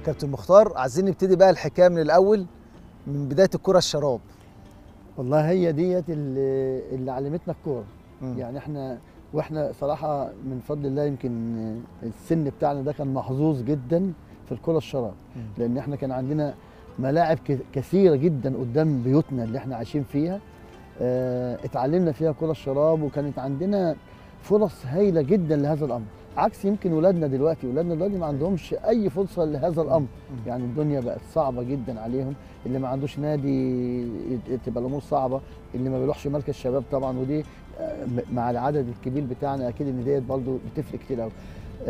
كابتن مختار عايزين نبتدي بقى الحكايه من الاول من بدايه الكره الشراب والله هي ديت اللي, اللي علمتنا الكوره مم. يعني احنا واحنا صراحه من فضل الله يمكن السن بتاعنا ده كان محظوظ جدا في الكره الشراب مم. لان احنا كان عندنا ملاعب ك- كثيره جدا قدام بيوتنا اللي احنا عايشين فيها اه اتعلمنا فيها كره الشراب وكانت عندنا فرص هايله جدا لهذا الامر عكس يمكن ولادنا دلوقتي ولادنا دلوقتي ما عندهمش اي فرصه لهذا الامر مم. يعني الدنيا بقت صعبه جدا عليهم اللي ما عندوش نادي تبقى الامور صعبه اللي ما بيروحش مركز شباب طبعا ودي آه، م- مع العدد الكبير بتاعنا اكيد ان ديت برضه بتفرق كتير قوي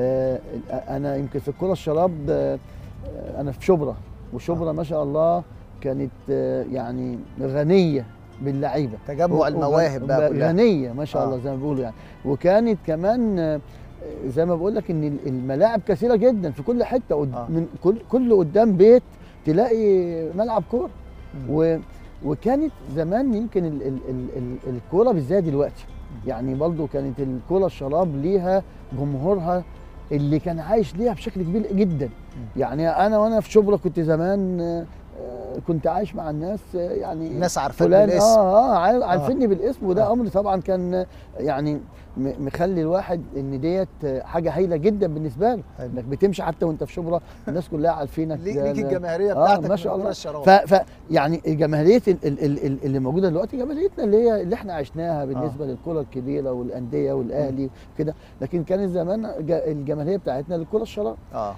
انا يمكن في الكره الشراب آه، آه، انا في شبرا وشبرا ما شاء الله كانت آه، يعني غنيه باللعيبه تجمع و- المواهب بقى كلها غنيه ما شاء آه. الله زي ما بيقولوا يعني وكانت كمان آه، زي ما بقول لك ان الملاعب كثيره جدا في كل حته قد- آه. من كل كل قدام بيت تلاقي ملعب كوره مم. و وكانت زمان يمكن ال ال ال ال الكوره بالذات دلوقتي يعني برضو كانت الكوره الشراب ليها جمهورها اللي كان عايش ليها بشكل كبير جدا يعني انا وانا في شبرا كنت زمان آه، آه، كنت عايش مع الناس آه، يعني الناس عارفين فلان بالاسم اه اه عارف- عارفيني بالاسم وده آه. امر طبعا كان آه، يعني م- مخلي الواحد ان ديت آه، حاجه هايله جدا بالنسبه له حلو. انك بتمشي حتى وانت في شبرا الناس كلها عارفينك ليك ده- ليك ده- الجماهيريه آه، بتاعتك ما شاء من الله. كرة الشراب ف, ف يعني الجماهيريه ال- ال- ال- ال- اللي موجوده دلوقتي جماهيريتنا اللي هي اللي احنا عشناها بالنسبه آه. للكره الكبيره والانديه والاهلي وكده لكن كان زمان ج- الجماهيريه بتاعتنا للكره الشراب اه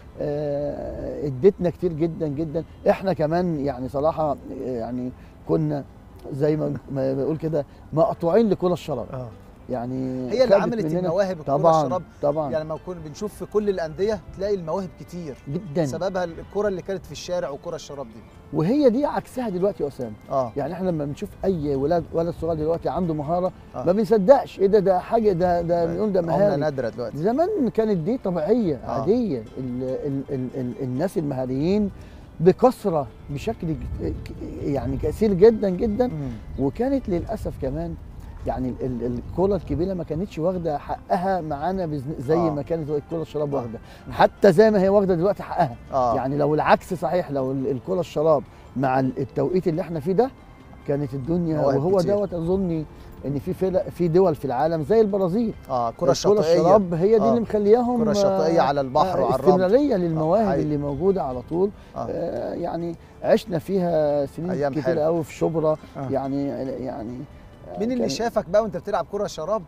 آه، ادتنا كتير جدا جدا احنا كمان يعني صراحه آه، يعني كنا زي ما ما بقول كده مقطوعين لكره الشراب اه يعني هي اللي خدت عملت مننا- المواهب الكره طبعا الشراب طبعا يعني لما نكون بنشوف في كل الانديه تلاقي المواهب كتير جدا سببها الكره اللي كانت في الشارع وكره الشراب دي وهي دي عكسها دلوقتي يا اسامه اه يعني احنا لما بنشوف اي ولاد ولد صغير دلوقتي عنده مهاره آه. ما بنصدقش ايه ده ده حاجه ده ده بنقول ده عمله مهاري نادره دلوقتي زمان كانت دي طبيعيه آه. عاديه ال ال ال ال الناس المهاريين بكثره بشكل ج- ك- يعني كثير جدا جدا مم. وكانت للاسف كمان يعني ال- ال- الكره الكبيره ما كانتش واخده حقها معانا بزن- زي آه. ما كانت الكره الشراب آه. واخده حتى زي ما هي واخده دلوقتي حقها اه يعني لو العكس صحيح لو ال- الكره الشراب مع ال- التوقيت اللي احنا فيه ده كانت الدنيا مواهب وهو كتير. دوت اظني ان في فرق في دول في العالم زي البرازيل اه كره الكره الشاطئيه الشراب هي دي آه. اللي مخلياهم كره شاطئيه آه، على البحر آه، وعلى الرمل استمراريه للمواهب حقيقي. اللي موجوده على طول آه. آه يعني عشنا فيها سنين أيام كتير حلوة. قوي في شبرا آه. يعني يعني آه، مين اللي كان- شافك بقى وانت بتلعب كره شراب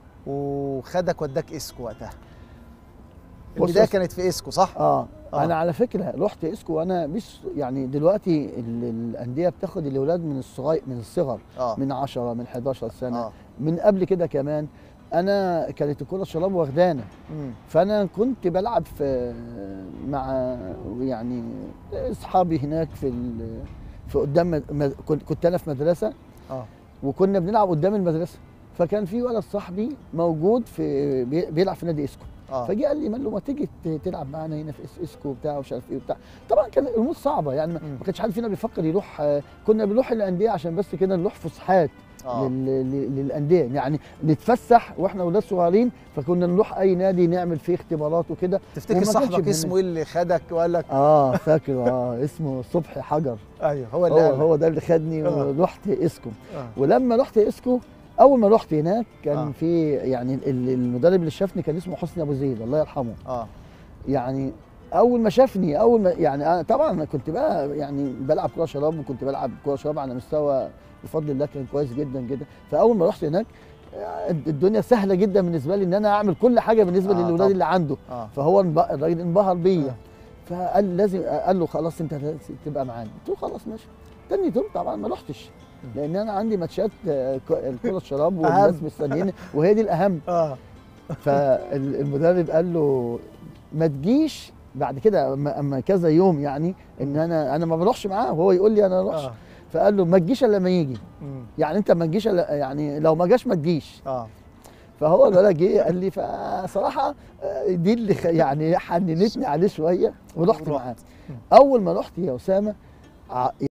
وخدك وداك اسكو وقتها بص البدايه يا- كانت في اسكو صح اه, آه. انا على فكره رحت اسكو وانا مش يعني دلوقتي ال- الانديه بتاخد الاولاد من الصغير من الصغر اه من 10 من 11 سنه اه من قبل كده كمان انا كانت الكره الشراب واخدانا مم. فانا كنت بلعب في مع يعني اصحابي هناك في ال- في قدام مد- مد- كنت كنت انا في مدرسه اه وكنا بنلعب قدام المدرسه فكان في ولد صاحبي موجود في بي- بيلعب في نادي اسكو اه فجه قال لي قال له ما تيجي ت- تلعب معانا هنا في إس- اسكو وبتاع ومش عارف ايه وبتاع طبعا كان الامور صعبه يعني ما مم. ما كانش حد فينا بيفكر يروح آه، كنا بنروح الانديه عشان بس كده نروح فسحات اه لل- لل- للانديه يعني نتفسح واحنا اولاد صغيرين فكنا نروح اي نادي نعمل فيه اختبارات وكده تفتكر وما كانش صاحبك بهمنا. اسمه ايه اللي خدك وقال لك اه فاكر اه اسمه صبحي حجر ايوه هو اللي هو قال لك. هو ده اللي خدني آه. ورحت اسكو آه. ولما رحت اسكو اول ما رحت هناك كان آه. في يعني ال- المدرب اللي شافني كان اسمه حسني ابو زيد الله يرحمه اه يعني اول ما شافني اول ما يعني أنا طبعا انا كنت بقى يعني بلعب كوره شراب وكنت بلعب كوره شراب على مستوى بفضل الله كان كويس جدا جدا فاول ما رحت هناك آه، الدنيا سهله جدا بالنسبه لي ان انا اعمل كل حاجه بالنسبه آه، للاولاد طبعا. اللي عنده اه فهو انب- الراجل انبهر بيا آه. فقال لازم قال له خلاص انت تبقى معانا قلت له خلاص ماشي تاني يوم طبعا ما رحتش لان انا عندي ماتشات آه، ك- الكره الشراب والناس أهم. مستنيين وهي دي الاهم اه فالمدرب قال له ما تجيش بعد كده اما أما كذا يوم يعني ان انا انا ما بروحش معاه وهو يقول لي انا اروحش اه فقال له ما تجيش الا لما يجي مم. يعني انت ما تجيش إلا- يعني لو ما جاش ما تجيش اه فهو الولد جه قال لي فصراحه آه، دي اللي خ- يعني حننتني عليه شويه ورحت ورحت. معاه اول ما رحت يا اسامه ع-